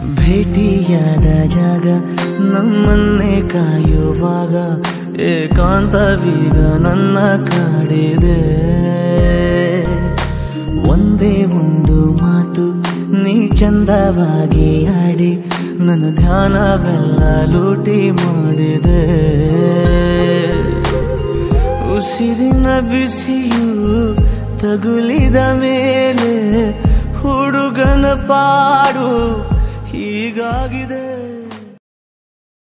ಭೇಟಿಯಾದ ಜಾಗ ನಮ್ಮನ್ನೇ ಕಾಯುವಾಗ ಏಕಾಂತವೀಗ ನನ್ನ ಕಾಡಿದೆ ಒಂದೇ ಒಂದು ಮಾತು ನೀ ಚಂದವಾಗಿ ಆಡಿ ನನ್ನ ಧ್ಯಾನವೆಲ್ಲ ಲೂಟಿ ಮಾಡಿದೆ ಉಸಿರಿನ ಬಿಸಿಯು ತಗುಲಿದ ಮೇಲೆ ಹುಡುಗನ ಪಾಡು ಹೀಗಾಗಿದೆ